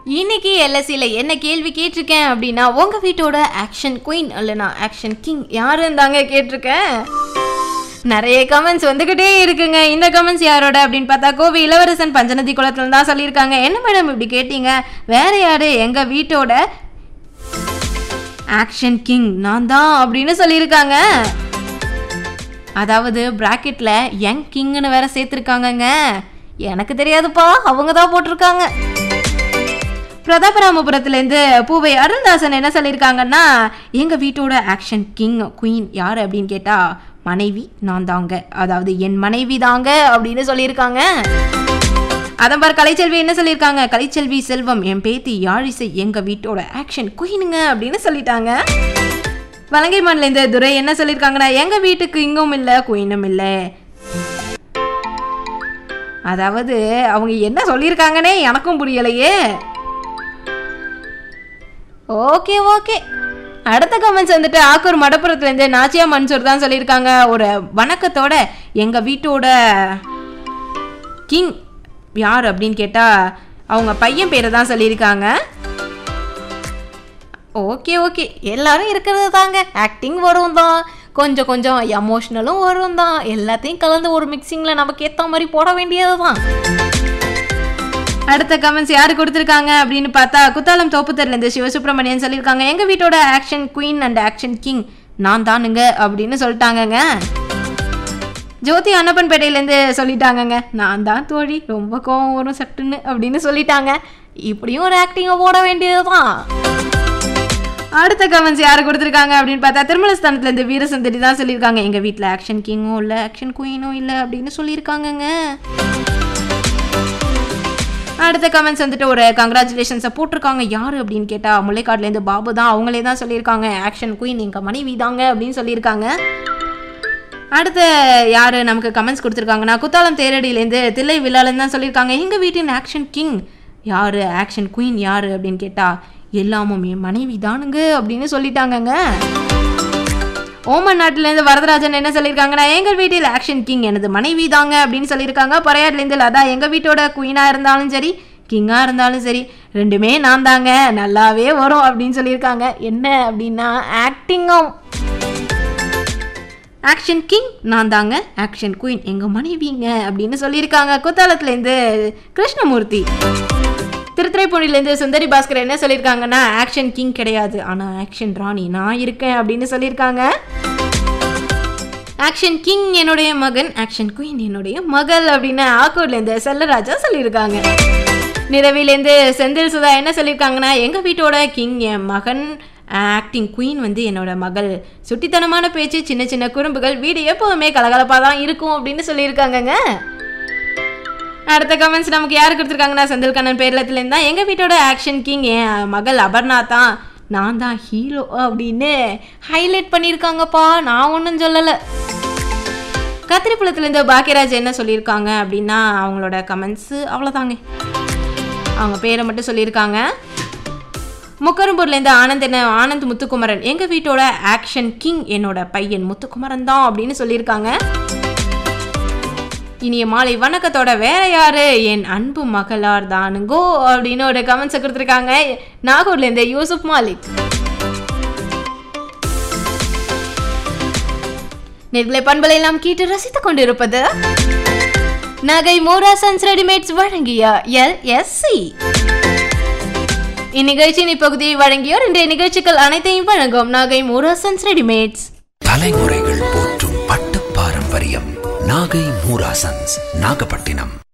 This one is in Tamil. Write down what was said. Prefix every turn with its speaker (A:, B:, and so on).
A: இன்னைக்கு எல்எஸ்சியில் என்ன கேள்வி கேட்டிருக்கேன் அப்படின்னா உங்கள் வீட்டோட ஆக்ஷன் குயின் இல்லைனா ஆக்ஷன் கிங் யாருன்னு தாங்க கேட்டிருக்கேன் நிறைய கமெண்ட்ஸ் வந்துக்கிட்டே இருக்குங்க இந்த கமெண்ட்ஸ் யாரோட அப்படின்னு பார்த்தா கோவி இளவரசன் பஞ்சநதி குளத்துல தான் சொல்லியிருக்காங்க என்ன மேடம் இப்படி கேட்டீங்க வேற யாரு எங்கள் வீட்டோட ஆக்ஷன் கிங் நான் தான் அப்படின்னு சொல்லியிருக்காங்க அதாவது பிராக்கெட்டில் யங் கிங்னு வேற சேர்த்துருக்காங்கங்க எனக்கு தெரியாதுப்பா அவங்க தான் போட்டிருக்காங்க பிரதாபராமபுரத்துலேருந்து பூவை அருள்தாசன் என்ன சொல்லியிருக்காங்கன்னா எங்கள் வீட்டோட ஆக்ஷன் கிங் குயின் யார் அப்படின்னு கேட்டால் மனைவி நான் தாங்க அதாவது என் மனைவி தாங்க அப்படின்னு சொல்லியிருக்காங்க அதன் பார் கலைச்செல்வி என்ன சொல்லியிருக்காங்க கலைச்செல்வி செல்வம் என் பேத்தி யாழிசை எங்கள் வீட்டோட ஆக்ஷன் குயினுங்க அப்படின்னு சொல்லிட்டாங்க வலங்கைமான்லேருந்து துரை என்ன சொல்லியிருக்காங்கன்னா எங்கள் வீட்டுக்கு இங்கும் இல்லை குயினும் இல்லை அதாவது அவங்க என்ன சொல்லியிருக்காங்கன்னே எனக்கும் புரியலையே ஓகே ஓகே அடுத்த கமெண்ட்ஸ் வந்துட்டு ஆக்கூர் மடப்புறத்துலேருந்து நாச்சியா மன்சூர் தான் சொல்லியிருக்காங்க ஒரு வணக்கத்தோட எங்கள் வீட்டோட கிங் யார் அப்படின்னு கேட்டால் அவங்க பையன் பேரை தான் சொல்லியிருக்காங்க ஓகே ஓகே எல்லாரும் இருக்கிறது தாங்க ஆக்டிங் வரும் தான் கொஞ்சம் கொஞ்சம் எமோஷ்னலும் வரும் தான் எல்லாத்தையும் கலந்து ஒரு மிக்சிங்கில் நமக்கு ஏற்ற மாதிரி போட வேண்டியது தான் அடுத்த கமெண்ட்ஸ் யார் கொடுத்துருக்காங்க அப்படின்னு பார்த்தா குத்தாலம் தோப்புத்தர்லேருந்து சிவசுப்ரமணியன் சொல்லியிருக்காங்க எங்கள் வீட்டோட action queen and action king நான் தானுங்க அப்படின்னு சொல்லிட்டாங்கங்க ஜோதி அன்னப்பன்பேட்டையிலேருந்து சொல்லிட்டாங்கங்க நான் தான் தோழி ரொம்ப கோவம் வரும் சட்டுன்னு அப்படின்னு சொல்லிட்டாங்க இப்படியும் ஒரு ஆக்டிங்கை போட வேண்டியது தான் அடுத்த கமெண்ட்ஸ் யார் கொடுத்துருக்காங்க அப்படின்னு பார்த்தா திருமலஸ்தானத்துலேருந்து வீரசுந்தரி தான் சொல்லியிருக்காங்க எங்கள் வீட்டில் ஆக்ஷன் கிங்கும் இல்லை ஆக்ஷன் குயினும் இல்லை அப்படின்னு சொல்லியிருக்காங்கங்க அடுத்த கமெண்ட்ஸ் வந்துட்டு ஒரு கங்க்ராச்சுலேஷன்ஸை போட்டிருக்காங்க யார் அப்படின்னு கேட்டால் முல்லைக்காட்லேருந்து பாபு தான் அவங்களே தான் சொல்லியிருக்காங்க ஆக்ஷன் குயின் எங்கள் மனைவி தாங்க அப்படின்னு சொல்லியிருக்காங்க அடுத்த யார் நமக்கு கமெண்ட்ஸ் கொடுத்துருக்காங்கன்னா குத்தாலம் தேரடியிலேருந்து தில்லை விழாலன்னு தான் சொல்லியிருக்காங்க எங்கள் வீட்டின் ஆக்ஷன் கிங் யார் ஆக்ஷன் குயின் யார் அப்படின்னு கேட்டால் எல்லாமும் என் மனைவி தானுங்க அப்படின்னு சொல்லிட்டாங்கங்க ஓமன் நாட்டிலேருந்து வரதராஜன் என்ன சொல்லியிருக்காங்கன்னா எங்கள் வீட்டில் ஆக்ஷன் கிங் எனது மனைவி தாங்க அப்படின்னு சொல்லியிருக்காங்க பறையாட்லேருந்து லதா எங்கள் வீட்டோட குயினாக இருந்தாலும் சரி கிங்காக இருந்தாலும் சரி ரெண்டுமே நான் தாங்க நல்லாவே வரும் அப்படின்னு சொல்லியிருக்காங்க என்ன அப்படின்னா ஆக்டிங்கும் ஆக்ஷன் கிங் நான் தாங்க ஆக்ஷன் குயின் எங்கள் மனைவிங்க அப்படின்னு சொல்லியிருக்காங்க குத்தாலத்துலேருந்து கிருஷ்ணமூர்த்தி திருத்துறைப்பூண்டிலேருந்து சுந்தரி பாஸ்கர் என்ன சொல்லியிருக்காங்கன்னா ஆக்ஷன் கிங் கிடையாது ஆனால் ஆக்ஷன் ராணி நான் இருக்கேன் அப்படின்னு சொல்லியிருக்காங்க ஆக்ஷன் கிங் என்னுடைய மகன் ஆக்ஷன் குயின் என்னுடைய மகள் அப்படின்னு ஆக்கூர்லேருந்து செல்லராஜா சொல்லியிருக்காங்க நிறவிலேருந்து செந்தில் சுதா என்ன சொல்லியிருக்காங்கன்னா எங்கள் வீட்டோட கிங் என் மகன் ஆக்டிங் குயின் வந்து என்னோட மகள் சுட்டித்தனமான பேச்சு சின்ன சின்ன குறும்புகள் வீடு எப்போவுமே கலகலப்பாக தான் இருக்கும் அப்படின்னு சொல்லியிருக்காங்கங்க அடுத்த கமெண்ட்ஸ் நமக்கு யார் கொடுத்துருக்காங்கன்னா செந்தில் கண்ணன் பேர்லத்துலேருந்து தான் எங்கள் வீட்டோட ஆக்ஷன் கிங் என் மகள் அபர்ணா தான் நான் தான் ஹீரோ அப்படின்னு ஹைலைட் பண்ணியிருக்காங்கப்பா நான் ஒன்றும் சொல்லலை கத்திரிப்புலத்துலேருந்து பாக்கியராஜ் என்ன சொல்லியிருக்காங்க அப்படின்னா அவங்களோட கமெண்ட்ஸு அவ்வளோதாங்க அவங்க பேரை மட்டும் சொல்லியிருக்காங்க முக்கரும்பூர்லேருந்து ஆனந்த் என்ன ஆனந்த் முத்துக்குமரன் எங்கள் வீட்டோட ஆக்ஷன் கிங் என்னோட பையன் முத்துக்குமரன் தான் அப்படின்னு சொல்லியிருக்காங்க இனிய மாலை வணக்கத்தோட வேற யாரு என் அன்பு மகளார் தானுங்கோ அப்படின்னு ஒரு கமெண்ட்ஸை கொடுத்துருக்காங்க நாகூர்லேருந்து யூசுப் மாலிக் நெர்களை பண்பலை எல்லாம் கேட்டு ரசித்துக் கொண்டிருப்பது நகை மோரா சன்ஸ் ரெடிமேட்ஸ் வழங்கிய எல் எஸ் சி இந்நிகழ்ச்சியின் இப்பகுதியை வழங்கியோர் இன்றைய நிகழ்ச்சிகள் அனைத்தையும் வழங்கும் நாகை மோரா சன்ஸ் ரெடிமேட்ஸ்
B: தலைமுறைகள் போற்றும் பட்டு பாரம்பரியம் நாகை மூராசன்ஸ் நாகப்பட்டினம்